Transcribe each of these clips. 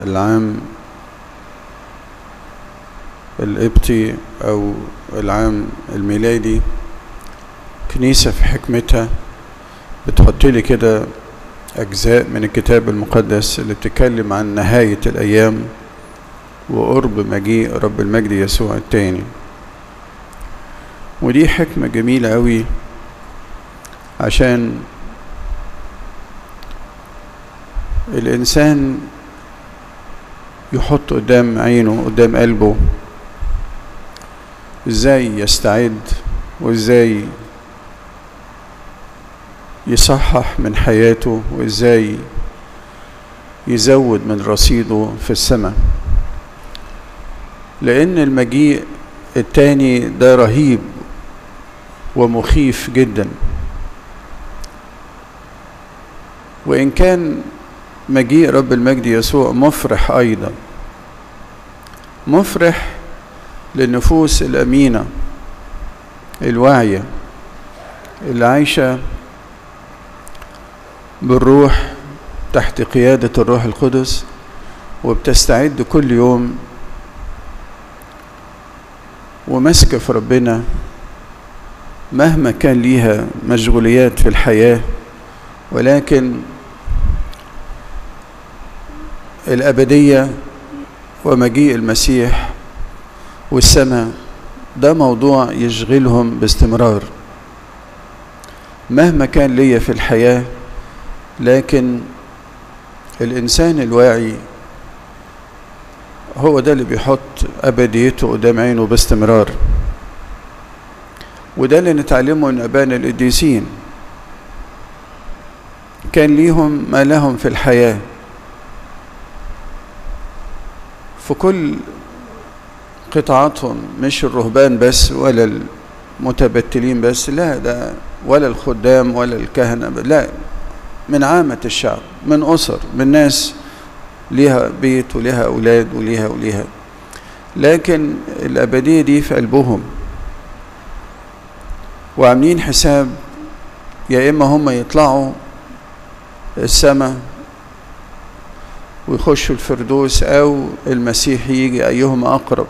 العام القبطي أو العام الميلادي كنيسة في حكمتها بتحط لي كده أجزاء من الكتاب المقدس اللي بتتكلم عن نهاية الأيام وقرب مجيء رب المجد يسوع التاني ودي حكمة جميلة أوي عشان الإنسان يحط قدام عينه قدام قلبه ازاي يستعد وازاي يصحح من حياته وازاي يزود من رصيده في السماء لان المجيء التاني ده رهيب ومخيف جدا وان كان مجيء رب المجد يسوع مفرح ايضا مفرح للنفوس الامينه الواعيه اللي عايشه بالروح تحت قياده الروح القدس وبتستعد كل يوم وماسكه في ربنا مهما كان ليها مشغوليات في الحياه ولكن الأبدية ومجيء المسيح والسماء ده موضوع يشغلهم باستمرار مهما كان ليا في الحياة لكن الإنسان الواعي هو ده اللي بيحط أبديته قدام عينه باستمرار وده اللي نتعلمه من أبانا القديسين كان ليهم ما لهم في الحياه في كل قطاعاتهم مش الرهبان بس ولا المتبتلين بس لا ده ولا الخدام ولا الكهنة لا من عامة الشعب من أسر من ناس ليها بيت وليها أولاد وليها وليها لكن الأبدية دي في قلبهم وعاملين حساب يا إما هم يطلعوا السماء ويخشوا الفردوس او المسيح يجي ايهما اقرب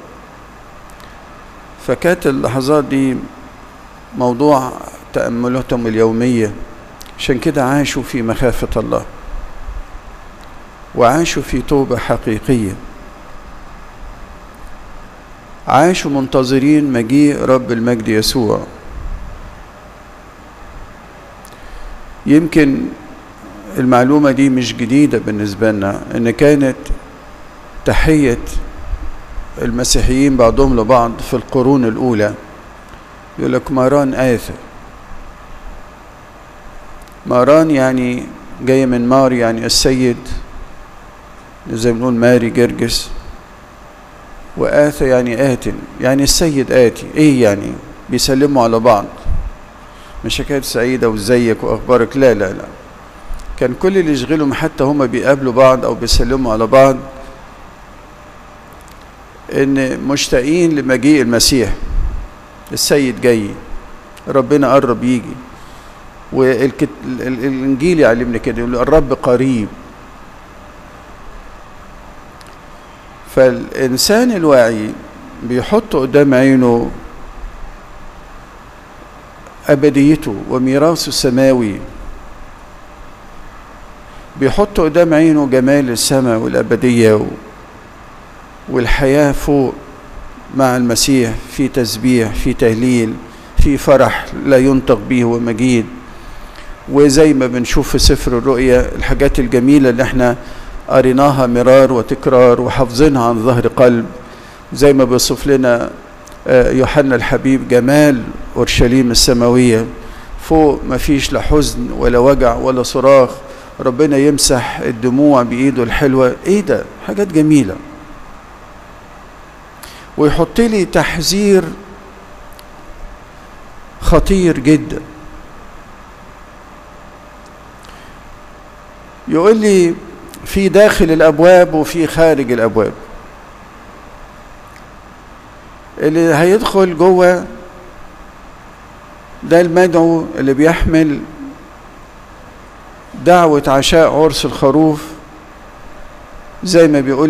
فكانت اللحظات دي موضوع تاملاتهم اليوميه عشان كده عاشوا في مخافه الله وعاشوا في توبه حقيقيه عاشوا منتظرين مجيء رب المجد يسوع يمكن المعلومة دي مش جديدة بالنسبة لنا إن كانت تحية المسيحيين بعضهم لبعض في القرون الأولى يقول لك ماران آثر ماران يعني جاية من مار يعني السيد زي ما بنقول ماري جرجس وآثى يعني آت يعني السيد آتي إيه يعني بيسلموا على بعض مش حكاية سعيدة وازيك وأخبارك لا لا لا كان كل اللي يشغلهم حتى هما بيقابلوا بعض او بيسلموا على بعض ان مشتاقين لمجيء المسيح السيد جاي ربنا قرب يجي والانجيل يعلمنا كده يقول الرب قريب فالانسان الواعي بيحط قدام عينه ابديته وميراثه السماوي بيحط قدام عينه جمال السماء والأبدية والحياة فوق مع المسيح في تسبيح في تهليل في فرح لا ينطق به ومجيد وزي ما بنشوف في سفر الرؤيا الحاجات الجميلة اللي احنا قريناها مرار وتكرار وحافظينها عن ظهر قلب زي ما بيوصف لنا يوحنا الحبيب جمال أورشليم السماوية فوق ما فيش لا حزن ولا وجع ولا صراخ ربنا يمسح الدموع بايده الحلوه ايه ده حاجات جميله ويحط لي تحذير خطير جدا يقول لي في داخل الابواب وفي خارج الابواب اللي هيدخل جوه ده المدعو اللي بيحمل دعوة عشاء عرس الخروف زي ما بيقول